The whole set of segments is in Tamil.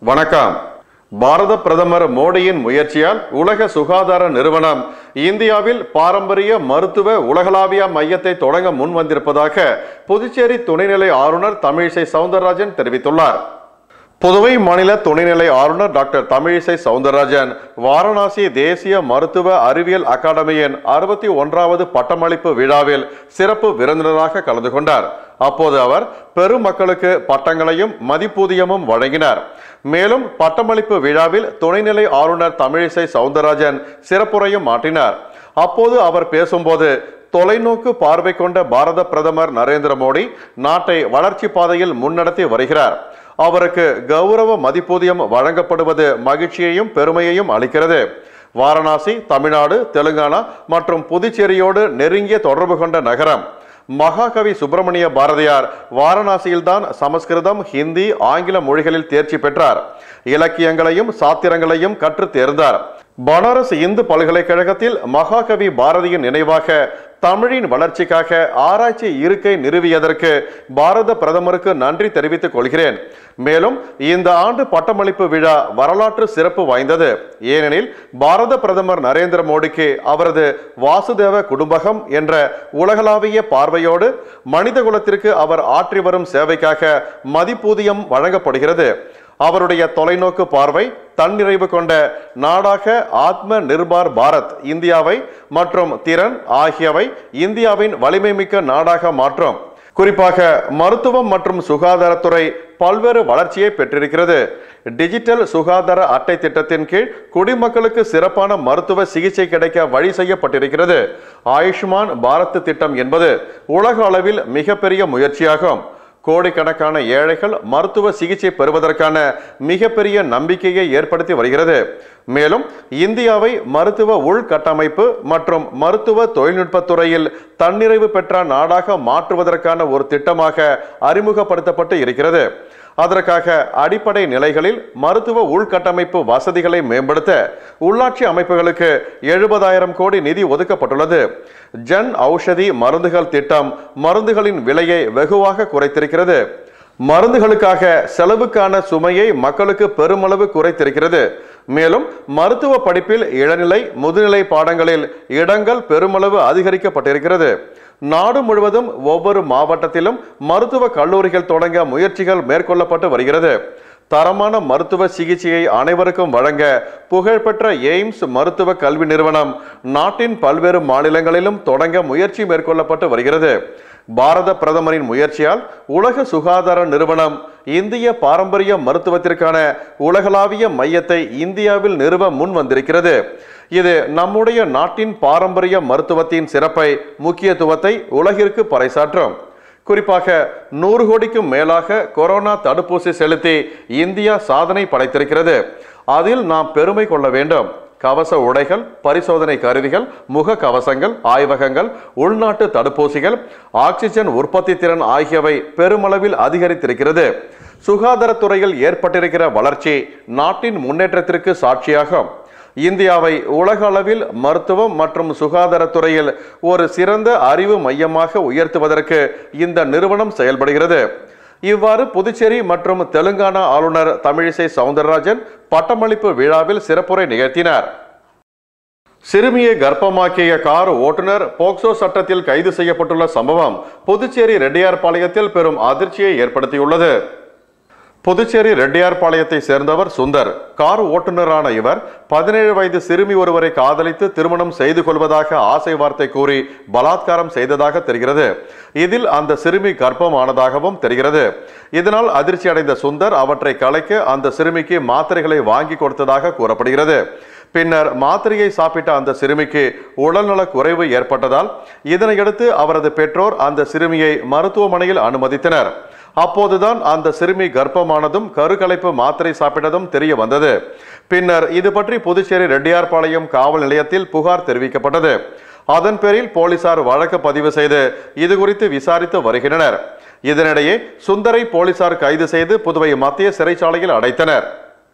வணக்கம் பாரத பிரதமர் மோடியின் முயற்சியால் உலக சுகாதார நிறுவனம் இந்தியாவில் பாரம்பரிய மருத்துவ உலகளாவிய மையத்தை தொடங்க முன் வந்திருப்பதாக புதுச்சேரி துணைநிலை ஆளுநர் தமிழிசை சவுந்தரராஜன் தெரிவித்துள்ளார் புதுவை மாநில துணைநிலை ஆளுநர் டாக்டர் தமிழிசை சவுந்தரராஜன் வாரணாசி தேசிய மருத்துவ அறிவியல் அகாடமியின் அறுபத்தி ஒன்றாவது பட்டமளிப்பு விழாவில் சிறப்பு விருந்தினராக கலந்து கொண்டார் அப்போது அவர் பெருமக்களுக்கு பட்டங்களையும் மதிப்பூதியமும் வழங்கினார் மேலும் பட்டமளிப்பு விழாவில் துணைநிலை ஆளுநர் தமிழிசை சவுந்தரராஜன் சிறப்புரையும் மாற்றினார் அப்போது அவர் பேசும்போது தொலைநோக்கு பார்வை கொண்ட பாரத பிரதமர் நரேந்திர மோடி நாட்டை வளர்ச்சி பாதையில் முன்னடத்தி வருகிறார் அவருக்கு கௌரவ மதிப்பூதியம் வழங்கப்படுவது மகிழ்ச்சியையும் பெருமையையும் அளிக்கிறது வாரணாசி தமிழ்நாடு தெலுங்கானா மற்றும் புதுச்சேரியோடு நெருங்கிய தொடர்பு கொண்ட நகரம் மகாகவி சுப்பிரமணிய பாரதியார் வாரணாசியில்தான் சமஸ்கிருதம் ஹிந்தி ஆங்கில மொழிகளில் தேர்ச்சி பெற்றார் இலக்கியங்களையும் சாத்திரங்களையும் கற்றுத் தேர்ந்தார் பனாரஸ் இந்து பல்கலைக்கழகத்தில் மகாகவி பாரதியின் நினைவாக தமிழின் வளர்ச்சிக்காக ஆராய்ச்சி இருக்கை நிறுவியதற்கு பாரத பிரதமருக்கு நன்றி தெரிவித்துக் கொள்கிறேன் மேலும் இந்த ஆண்டு பட்டமளிப்பு விழா வரலாற்று சிறப்பு வாய்ந்தது ஏனெனில் பாரத பிரதமர் நரேந்திர மோடிக்கு அவரது வாசுதேவ குடும்பகம் என்ற உலகளாவிய பார்வையோடு மனித குலத்திற்கு அவர் ஆற்றி வரும் சேவைக்காக மதிப்பூதியம் வழங்கப்படுகிறது அவருடைய தொலைநோக்கு பார்வை தன்னிறைவு கொண்ட நாடாக ஆத்ம நிர்பார் பாரத் இந்தியாவை மற்றும் திறன் ஆகியவை இந்தியாவின் வலிமை மிக்க நாடாக மாற்றும் குறிப்பாக மருத்துவம் மற்றும் சுகாதாரத்துறை பல்வேறு வளர்ச்சியை பெற்றிருக்கிறது டிஜிட்டல் சுகாதார அட்டை திட்டத்தின் கீழ் குடிமக்களுக்கு சிறப்பான மருத்துவ சிகிச்சை கிடைக்க வழி செய்யப்பட்டிருக்கிறது ஆயுஷ்மான் பாரத் திட்டம் என்பது உலக அளவில் மிகப்பெரிய முயற்சியாகும் கோடிக்கணக்கான ஏழைகள் மருத்துவ சிகிச்சை பெறுவதற்கான மிகப்பெரிய நம்பிக்கையை ஏற்படுத்தி வருகிறது மேலும் இந்தியாவை மருத்துவ உள்கட்டமைப்பு மற்றும் மருத்துவ தொழில்நுட்பத் துறையில் தன்னிறைவு பெற்ற நாடாக மாற்றுவதற்கான ஒரு திட்டமாக அறிமுகப்படுத்தப்பட்டு இருக்கிறது அதற்காக அடிப்படை நிலைகளில் மருத்துவ உள்கட்டமைப்பு வசதிகளை மேம்படுத்த உள்ளாட்சி அமைப்புகளுக்கு எழுபதாயிரம் கோடி நிதி ஒதுக்கப்பட்டுள்ளது ஜன் ஔஷதி மருந்துகள் திட்டம் மருந்துகளின் விலையை வெகுவாக குறைத்திருக்கிறது மருந்துகளுக்காக செலவுக்கான சுமையை மக்களுக்கு பெருமளவு குறைத்திருக்கிறது மேலும் மருத்துவ படிப்பில் இளநிலை முதுநிலை பாடங்களில் இடங்கள் பெருமளவு அதிகரிக்கப்பட்டிருக்கிறது நாடு முழுவதும் ஒவ்வொரு மாவட்டத்திலும் மருத்துவ கல்லூரிகள் தொடங்க முயற்சிகள் மேற்கொள்ளப்பட்டு வருகிறது தரமான மருத்துவ சிகிச்சையை அனைவருக்கும் வழங்க புகழ்பெற்ற எய்ம்ஸ் மருத்துவ கல்வி நிறுவனம் நாட்டின் பல்வேறு மாநிலங்களிலும் தொடங்க முயற்சி மேற்கொள்ளப்பட்டு வருகிறது பாரத பிரதமரின் முயற்சியால் உலக சுகாதார நிறுவனம் இந்திய பாரம்பரிய மருத்துவத்திற்கான உலகளாவிய மையத்தை இந்தியாவில் நிறுவ முன் வந்திருக்கிறது இது நம்முடைய நாட்டின் பாரம்பரிய மருத்துவத்தின் சிறப்பை முக்கியத்துவத்தை உலகிற்கு பறைசாற்றும் குறிப்பாக நூறு கோடிக்கும் மேலாக கொரோனா தடுப்பூசி செலுத்தி இந்தியா சாதனை படைத்திருக்கிறது அதில் நாம் பெருமை கொள்ள வேண்டும் கவச உடைகள் பரிசோதனை கருவிகள் முக கவசங்கள் ஆய்வகங்கள் உள்நாட்டு தடுப்பூசிகள் ஆக்சிஜன் உற்பத்தி திறன் ஆகியவை பெருமளவில் அதிகரித்திருக்கிறது சுகாதாரத்துறையில் ஏற்பட்டிருக்கிற வளர்ச்சி நாட்டின் முன்னேற்றத்திற்கு சாட்சியாகும் இந்தியாவை உலக அளவில் மருத்துவம் மற்றும் சுகாதாரத்துறையில் ஒரு சிறந்த அறிவு மையமாக உயர்த்துவதற்கு இந்த நிறுவனம் செயல்படுகிறது இவ்வாறு புதுச்சேரி மற்றும் தெலுங்கானா ஆளுநர் தமிழிசை சவுந்தரராஜன் பட்டமளிப்பு விழாவில் சிறப்புரை நிகழ்த்தினார் சிறுமியை கர்ப்பமாக்கிய கார் ஓட்டுநர் போக்சோ சட்டத்தில் கைது செய்யப்பட்டுள்ள சம்பவம் புதுச்சேரி ரெட்டியார்பாளையத்தில் பெரும் அதிர்ச்சியை ஏற்படுத்தியுள்ளது புதுச்சேரி ரெட்டியார்பாளையத்தை சேர்ந்தவர் சுந்தர் கார் ஓட்டுநரான இவர் பதினேழு வயது சிறுமி ஒருவரை காதலித்து திருமணம் செய்து கொள்வதாக ஆசை வார்த்தை கூறி பலாத்காரம் செய்ததாக தெரிகிறது இதில் அந்த சிறுமி கர்ப்பமானதாகவும் தெரிகிறது இதனால் அதிர்ச்சி அடைந்த சுந்தர் அவற்றை கலைக்க அந்த சிறுமிக்கு மாத்திரைகளை வாங்கி கொடுத்ததாக கூறப்படுகிறது பின்னர் மாத்திரையை சாப்பிட்ட அந்த சிறுமிக்கு உடல்நல குறைவு ஏற்பட்டதால் இதனையடுத்து அவரது பெற்றோர் அந்த சிறுமியை மருத்துவமனையில் அனுமதித்தனர் அப்போதுதான் அந்த சிறுமி கர்ப்பமானதும் கருக்கலைப்பு மாத்திரை சாப்பிட்டதும் தெரிய வந்தது பின்னர் இது பற்றி புதுச்சேரி ரெட்டியார்பாளையம் காவல் நிலையத்தில் புகார் தெரிவிக்கப்பட்டது அதன் பேரில் போலீசார் வழக்கு பதிவு செய்து இது குறித்து விசாரித்து வருகின்றனர் இதனிடையே சுந்தரை போலீசார் கைது செய்து புதுவை மத்திய சிறைச்சாலையில் அடைத்தனர்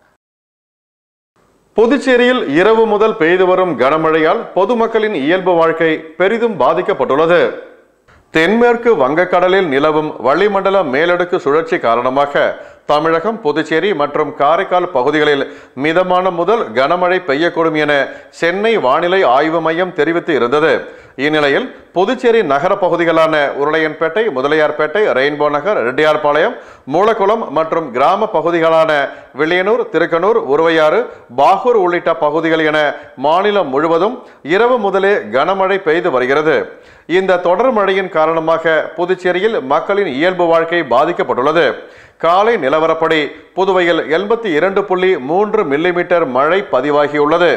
புதுச்சேரியில் இரவு முதல் பெய்து வரும் கனமழையால் பொதுமக்களின் இயல்பு வாழ்க்கை பெரிதும் பாதிக்கப்பட்டுள்ளது தென்மேற்கு வங்கக்கடலில் நிலவும் வளிமண்டல மேலடுக்கு சுழற்சி காரணமாக தமிழகம் புதுச்சேரி மற்றும் காரைக்கால் பகுதிகளில் மிதமான முதல் கனமழை பெய்யக்கூடும் என சென்னை வானிலை ஆய்வு மையம் தெரிவித்து இருந்தது இந்நிலையில் புதுச்சேரி நகர பகுதிகளான உருளையன்பேட்டை முதலியார்பேட்டை ரெயின்போ நகர் ரெட்டியார்பாளையம் மூலக்குளம் மற்றும் கிராம பகுதிகளான வில்லியனூர் திருக்கனூர் உருவையாறு பாகூர் உள்ளிட்ட பகுதிகள் என மாநிலம் முழுவதும் இரவு முதலே கனமழை பெய்து வருகிறது இந்த தொடர் மழையின் காரணமாக புதுச்சேரியில் மக்களின் இயல்பு வாழ்க்கை பாதிக்கப்பட்டுள்ளது காலை நிலவரப்படி புதுவையில் எண்பத்தி இரண்டு புள்ளி மூன்று மில்லிமீட்டர் மழை பதிவாகியுள்ளது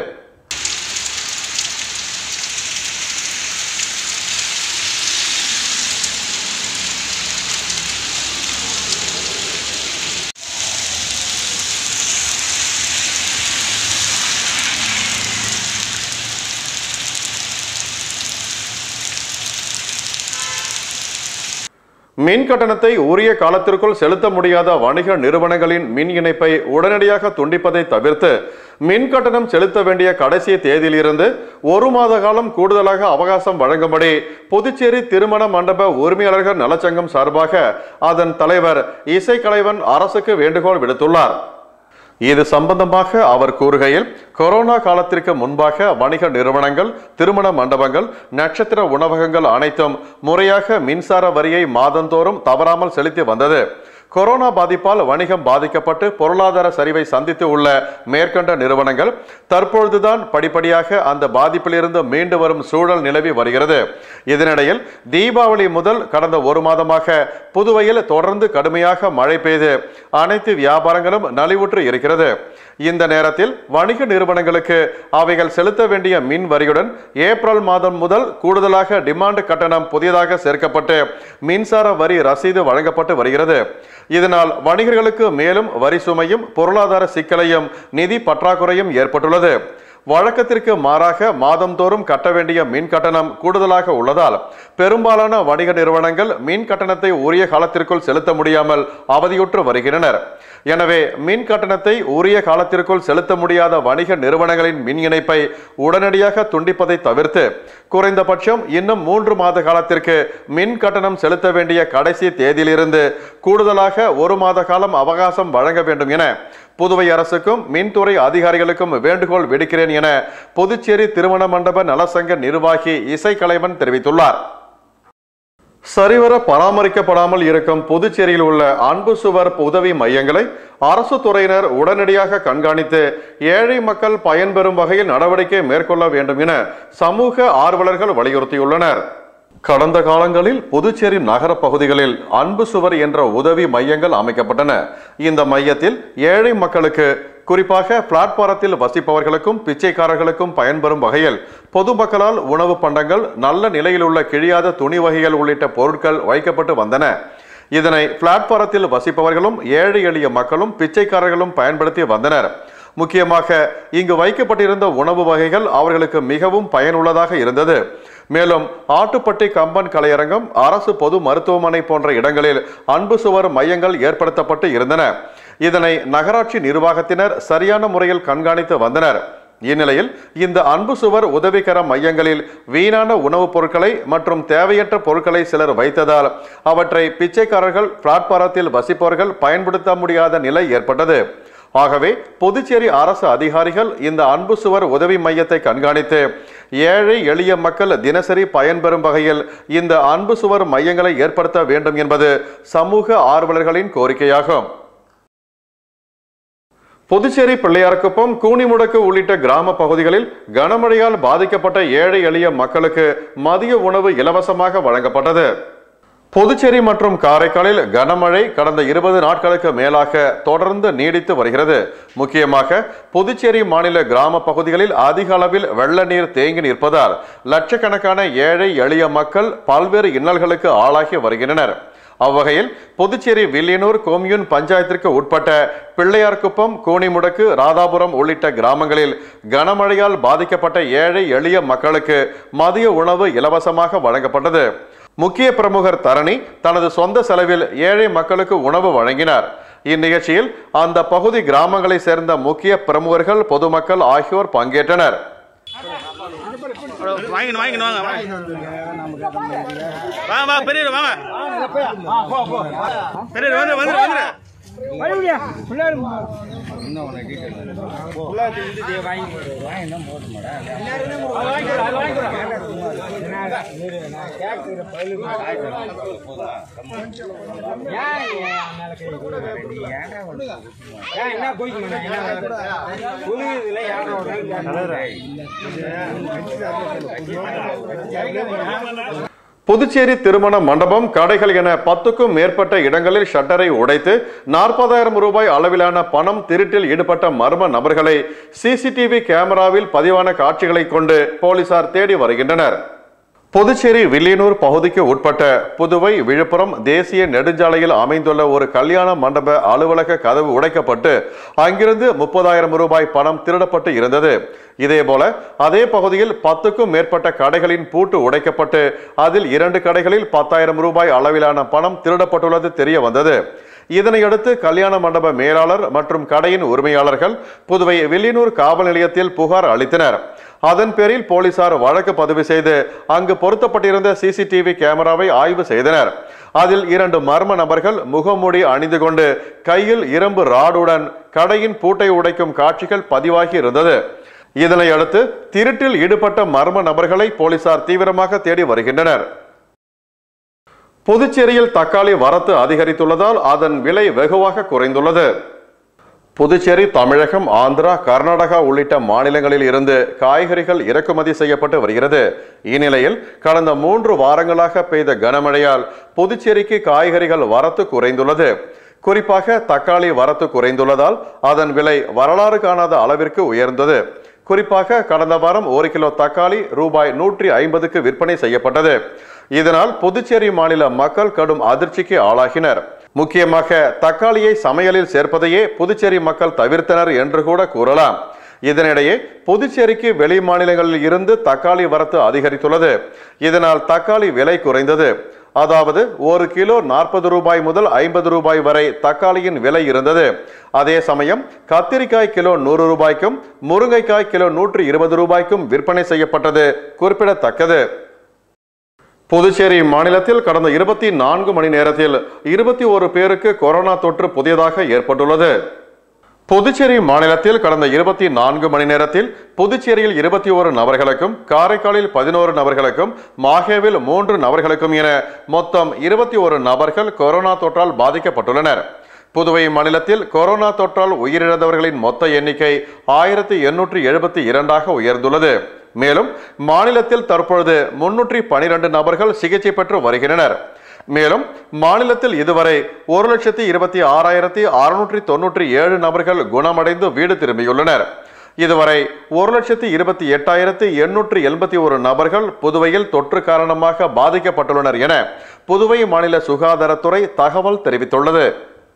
மின் கட்டணத்தை உரிய காலத்திற்குள் செலுத்த முடியாத வணிக நிறுவனங்களின் மின் இணைப்பை உடனடியாக துண்டிப்பதை தவிர்த்து மின் கட்டணம் செலுத்த வேண்டிய கடைசி தேதியிலிருந்து ஒரு மாத காலம் கூடுதலாக அவகாசம் வழங்கும்படி புதுச்சேரி திருமண மண்டப உரிமையாளர்கள் நலச்சங்கம் சார்பாக அதன் தலைவர் இசைக்கலைவன் அரசுக்கு வேண்டுகோள் விடுத்துள்ளார் இது சம்பந்தமாக அவர் கூறுகையில் கொரோனா காலத்திற்கு முன்பாக வணிக நிறுவனங்கள் திருமண மண்டபங்கள் நட்சத்திர உணவகங்கள் அனைத்தும் முறையாக மின்சார வரியை மாதந்தோறும் தவறாமல் செலுத்தி வந்தது கொரோனா பாதிப்பால் வணிகம் பாதிக்கப்பட்டு பொருளாதார சரிவை சந்தித்து உள்ள மேற்கண்ட நிறுவனங்கள் தற்பொழுதுதான் படிப்படியாக அந்த பாதிப்பிலிருந்து மீண்டு வரும் சூழல் நிலவி வருகிறது இதனிடையில் தீபாவளி முதல் கடந்த ஒரு மாதமாக புதுவையில் தொடர்ந்து கடுமையாக மழை பெய்து அனைத்து வியாபாரங்களும் நலிவுற்று இருக்கிறது இந்த நேரத்தில் வணிக நிறுவனங்களுக்கு அவைகள் செலுத்த வேண்டிய மின் வரியுடன் ஏப்ரல் மாதம் முதல் கூடுதலாக டிமாண்ட் கட்டணம் புதியதாக சேர்க்கப்பட்டு மின்சார வரி ரசீது வழங்கப்பட்டு வருகிறது இதனால் வணிகர்களுக்கு மேலும் வரி சுமையும் பொருளாதார சிக்கலையும் நிதி பற்றாக்குறையும் ஏற்பட்டுள்ளது வழக்கத்திற்கு மாறாக மாதந்தோறும் கட்ட வேண்டிய மின் கட்டணம் கூடுதலாக உள்ளதால் பெரும்பாலான வணிக நிறுவனங்கள் மின் கட்டணத்தை உரிய காலத்திற்குள் செலுத்த முடியாமல் அவதியுற்று வருகின்றனர் எனவே மின் கட்டணத்தை உரிய காலத்திற்குள் செலுத்த முடியாத வணிக நிறுவனங்களின் மின் இணைப்பை உடனடியாக துண்டிப்பதை தவிர்த்து குறைந்தபட்சம் இன்னும் மூன்று மாத காலத்திற்கு மின் கட்டணம் செலுத்த வேண்டிய கடைசி தேதியிலிருந்து கூடுதலாக ஒரு மாத காலம் அவகாசம் வழங்க வேண்டும் என புதுவை அரசுக்கும் மின்துறை அதிகாரிகளுக்கும் வேண்டுகோள் விடுக்கிறேன் என புதுச்சேரி திருமண மண்டப நலசங்க நிர்வாகி இசைக்கலைவன் தெரிவித்துள்ளார் சரிவர பராமரிக்கப்படாமல் இருக்கும் புதுச்சேரியில் உள்ள அன்பு சுவர் உதவி மையங்களை அரசு துறையினர் உடனடியாக கண்காணித்து ஏழை மக்கள் பயன்பெறும் வகையில் நடவடிக்கை மேற்கொள்ள வேண்டும் என சமூக ஆர்வலர்கள் வலியுறுத்தியுள்ளனர் கடந்த காலங்களில் புதுச்சேரி நகர பகுதிகளில் அன்பு சுவர் என்ற உதவி மையங்கள் அமைக்கப்பட்டன இந்த மையத்தில் ஏழை மக்களுக்கு குறிப்பாக பிளாட்பாரத்தில் வசிப்பவர்களுக்கும் பிச்சைக்காரர்களுக்கும் பயன்பெறும் வகையில் பொதுமக்களால் உணவு பண்டங்கள் நல்ல நிலையில் உள்ள கிழியாத துணி வகைகள் உள்ளிட்ட பொருட்கள் வைக்கப்பட்டு வந்தன இதனை பிளாட்பாரத்தில் வசிப்பவர்களும் ஏழை எளிய மக்களும் பிச்சைக்காரர்களும் பயன்படுத்தி வந்தனர் முக்கியமாக இங்கு வைக்கப்பட்டிருந்த உணவு வகைகள் அவர்களுக்கு மிகவும் பயனுள்ளதாக இருந்தது மேலும் ஆட்டுப்பட்டி கம்பன் கலையரங்கம் அரசு பொது மருத்துவமனை போன்ற இடங்களில் அன்பு சுவர் மையங்கள் ஏற்படுத்தப்பட்டு இருந்தன இதனை நகராட்சி நிர்வாகத்தினர் சரியான முறையில் கண்காணித்து வந்தனர் இந்நிலையில் இந்த அன்பு சுவர் உதவிகர மையங்களில் வீணான உணவுப் பொருட்களை மற்றும் தேவையற்ற பொருட்களை சிலர் வைத்ததால் அவற்றை பிச்சைக்காரர்கள் பிளாட்பாரத்தில் வசிப்பவர்கள் பயன்படுத்த முடியாத நிலை ஏற்பட்டது ஆகவே புதுச்சேரி அரசு அதிகாரிகள் இந்த அன்பு சுவர் உதவி மையத்தை கண்காணித்து ஏழை எளிய மக்கள் தினசரி பயன்பெறும் வகையில் இந்த அன்பு சுவர் மையங்களை ஏற்படுத்த வேண்டும் என்பது சமூக ஆர்வலர்களின் கோரிக்கையாகும் புதுச்சேரி பிள்ளையார்குப்பம் கூனிமுடக்கு உள்ளிட்ட கிராம பகுதிகளில் கனமழையால் பாதிக்கப்பட்ட ஏழை எளிய மக்களுக்கு மதிய உணவு இலவசமாக வழங்கப்பட்டது புதுச்சேரி மற்றும் காரைக்காலில் கனமழை கடந்த இருபது நாட்களுக்கு மேலாக தொடர்ந்து நீடித்து வருகிறது முக்கியமாக புதுச்சேரி மாநில கிராம பகுதிகளில் அதிக அளவில் வெள்ள நீர் தேங்கி நிற்பதால் லட்சக்கணக்கான ஏழை எளிய மக்கள் பல்வேறு இன்னல்களுக்கு ஆளாகி வருகின்றனர் அவ்வகையில் புதுச்சேரி வில்லியனூர் கொம்யூன் பஞ்சாயத்திற்கு உட்பட்ட பிள்ளையார்குப்பம் கூனிமுடக்கு ராதாபுரம் உள்ளிட்ட கிராமங்களில் கனமழையால் பாதிக்கப்பட்ட ஏழை எளிய மக்களுக்கு மதிய உணவு இலவசமாக வழங்கப்பட்டது முக்கிய பிரமுகர் தரணி தனது சொந்த செலவில் ஏழை மக்களுக்கு உணவு வழங்கினார் இந்நிகழ்ச்சியில் அந்த பகுதி கிராமங்களை சேர்ந்த முக்கிய பிரமுகர்கள் பொதுமக்கள் ஆகியோர் பங்கேற்றனர் வாங்கிட்டு வாங்கிட்டு வாங்க வாங்க வாங்க வாங்க பெரியவர் வாங்க பெரியவர் வந்து வந்துரு வந்துரு மறுபடியா பிள்ளையாரு என்ன போய்க்கு புதுச்சேரி திருமண மண்டபம் கடைகள் என பத்துக்கும் மேற்பட்ட இடங்களில் ஷட்டரை உடைத்து நாற்பதாயிரம் ரூபாய் அளவிலான பணம் திருட்டில் ஈடுபட்ட மர்ம நபர்களை சிசிடிவி கேமராவில் பதிவான காட்சிகளை கொண்டு போலீசார் தேடி வருகின்றனர் புதுச்சேரி வில்லியனூர் பகுதிக்கு உட்பட்ட புதுவை விழுப்புரம் தேசிய நெடுஞ்சாலையில் அமைந்துள்ள ஒரு கல்யாண மண்டப அலுவலக கதவு உடைக்கப்பட்டு அங்கிருந்து முப்பதாயிரம் ரூபாய் பணம் திருடப்பட்டு இருந்தது இதேபோல அதே பகுதியில் பத்துக்கும் மேற்பட்ட கடைகளின் பூட்டு உடைக்கப்பட்டு அதில் இரண்டு கடைகளில் பத்தாயிரம் ரூபாய் அளவிலான பணம் திருடப்பட்டுள்ளது தெரிய வந்தது இதனையடுத்து கல்யாண மண்டப மேலாளர் மற்றும் கடையின் உரிமையாளர்கள் புதுவை வில்லியனூர் காவல் நிலையத்தில் புகார் அளித்தனர் அதன் பேரில் போலீசார் வழக்கு பதிவு செய்து அங்கு பொருத்தப்பட்டிருந்த சிசிடிவி கேமராவை ஆய்வு செய்தனர் அதில் இரண்டு மர்ம நபர்கள் முகமூடி அணிந்து கொண்டு கையில் இரும்பு ராடுடன் கடையின் பூட்டை உடைக்கும் காட்சிகள் பதிவாகி இருந்தது இதனை அடுத்து திருட்டில் ஈடுபட்ட மர்ம நபர்களை போலீசார் தீவிரமாக தேடி வருகின்றனர் புதுச்சேரியில் தக்காளி வரத்து அதிகரித்துள்ளதால் அதன் விலை வெகுவாக குறைந்துள்ளது புதுச்சேரி தமிழகம் ஆந்திரா கர்நாடகா உள்ளிட்ட மாநிலங்களில் இருந்து காய்கறிகள் இறக்குமதி செய்யப்பட்டு வருகிறது இந்நிலையில் கடந்த மூன்று வாரங்களாக பெய்த கனமழையால் புதுச்சேரிக்கு காய்கறிகள் வரத்து குறைந்துள்ளது குறிப்பாக தக்காளி வரத்து குறைந்துள்ளதால் அதன் விலை வரலாறு காணாத அளவிற்கு உயர்ந்தது குறிப்பாக கடந்த வாரம் ஒரு கிலோ தக்காளி ரூபாய் நூற்றி ஐம்பதுக்கு விற்பனை செய்யப்பட்டது இதனால் புதுச்சேரி மாநில மக்கள் கடும் அதிர்ச்சிக்கு ஆளாகினர் முக்கியமாக தக்காளியை சமையலில் சேர்ப்பதையே புதுச்சேரி மக்கள் தவிர்த்தனர் என்று கூட கூறலாம் இதனிடையே புதுச்சேரிக்கு வெளி மாநிலங்களில் இருந்து தக்காளி வரத்து அதிகரித்துள்ளது இதனால் தக்காளி விலை குறைந்தது அதாவது ஒரு கிலோ நாற்பது ரூபாய் முதல் ஐம்பது ரூபாய் வரை தக்காளியின் விலை இருந்தது அதே சமயம் கத்திரிக்காய் கிலோ நூறு ரூபாய்க்கும் முருங்கைக்காய் கிலோ நூற்றி இருபது ரூபாய்க்கும் விற்பனை செய்யப்பட்டது குறிப்பிடத்தக்கது புதுச்சேரி மாநிலத்தில் கடந்த இருபத்தி நான்கு மணி நேரத்தில் இருபத்தி ஒரு பேருக்கு கொரோனா தொற்று புதியதாக ஏற்பட்டுள்ளது புதுச்சேரி மாநிலத்தில் கடந்த இருபத்தி நான்கு மணி நேரத்தில் புதுச்சேரியில் இருபத்தி ஒரு நபர்களுக்கும் காரைக்காலில் பதினோரு நபர்களுக்கும் மாஹேவில் மூன்று நபர்களுக்கும் என மொத்தம் இருபத்தி ஒரு நபர்கள் கொரோனா தொற்றால் பாதிக்கப்பட்டுள்ளனர் புதுவை மாநிலத்தில் கொரோனா தொற்றால் உயிரிழந்தவர்களின் மொத்த எண்ணிக்கை ஆயிரத்தி எண்ணூற்றி எழுபத்தி இரண்டாக உயர்ந்துள்ளது மேலும் மாநிலத்தில் தற்பொழுது முன்னூற்றி பனிரெண்டு நபர்கள் சிகிச்சை பெற்று வருகின்றனர் மேலும் மாநிலத்தில் இதுவரை ஒரு லட்சத்தி இருபத்தி ஆறாயிரத்தி அறுநூற்றி தொன்னூற்றி ஏழு நபர்கள் குணமடைந்து வீடு திரும்பியுள்ளனர் இதுவரை ஒரு லட்சத்தி இருபத்தி எட்டாயிரத்தி எண்ணூற்றி எண்பத்தி ஒரு நபர்கள் புதுவையில் தொற்று காரணமாக பாதிக்கப்பட்டுள்ளனர் என புதுவை மாநில சுகாதாரத்துறை தகவல் தெரிவித்துள்ளது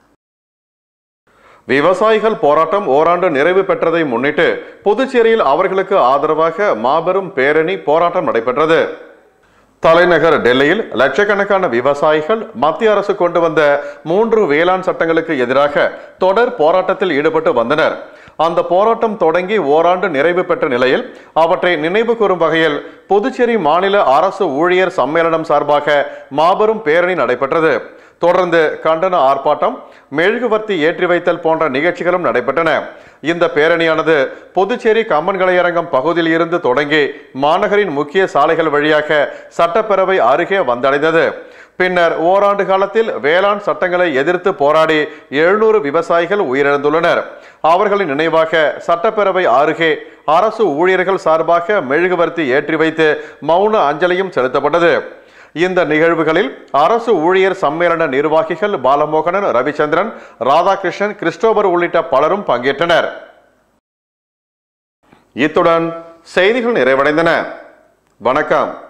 விவசாயிகள் போராட்டம் ஓராண்டு நிறைவு பெற்றதை முன்னிட்டு புதுச்சேரியில் அவர்களுக்கு ஆதரவாக மாபெரும் பேரணி போராட்டம் நடைபெற்றது தலைநகர் டெல்லியில் லட்சக்கணக்கான விவசாயிகள் மத்திய அரசு கொண்டு வந்த மூன்று வேளாண் சட்டங்களுக்கு எதிராக தொடர் போராட்டத்தில் ஈடுபட்டு வந்தனர் அந்த போராட்டம் தொடங்கி ஓராண்டு நிறைவு பெற்ற நிலையில் அவற்றை நினைவு கூறும் வகையில் புதுச்சேரி மாநில அரசு ஊழியர் சம்மேளனம் சார்பாக மாபெரும் பேரணி நடைபெற்றது தொடர்ந்து கண்டன ஆர்ப்பாட்டம் மெழுகுவர்த்தி ஏற்றி வைத்தல் போன்ற நிகழ்ச்சிகளும் நடைபெற்றன இந்த பேரணியானது புதுச்சேரி கம்மன் கலையரங்கம் பகுதியில் இருந்து தொடங்கி மாநகரின் முக்கிய சாலைகள் வழியாக சட்டப்பேரவை அருகே வந்தடைந்தது பின்னர் ஓராண்டு காலத்தில் வேளாண் சட்டங்களை எதிர்த்து போராடி எழுநூறு விவசாயிகள் உயிரிழந்துள்ளனர் அவர்களின் நினைவாக சட்டப்பேரவை அருகே அரசு ஊழியர்கள் சார்பாக மெழுகுவர்த்தி ஏற்றி வைத்து மௌன அஞ்சலியும் செலுத்தப்பட்டது இந்த நிகழ்வுகளில் அரசு ஊழியர் சம்மேளன நிர்வாகிகள் பாலமோகனன் ரவிச்சந்திரன் ராதாகிருஷ்ணன் கிறிஸ்டோபர் உள்ளிட்ட பலரும் பங்கேற்றனர் இத்துடன் செய்திகள் நிறைவடைந்தன வணக்கம்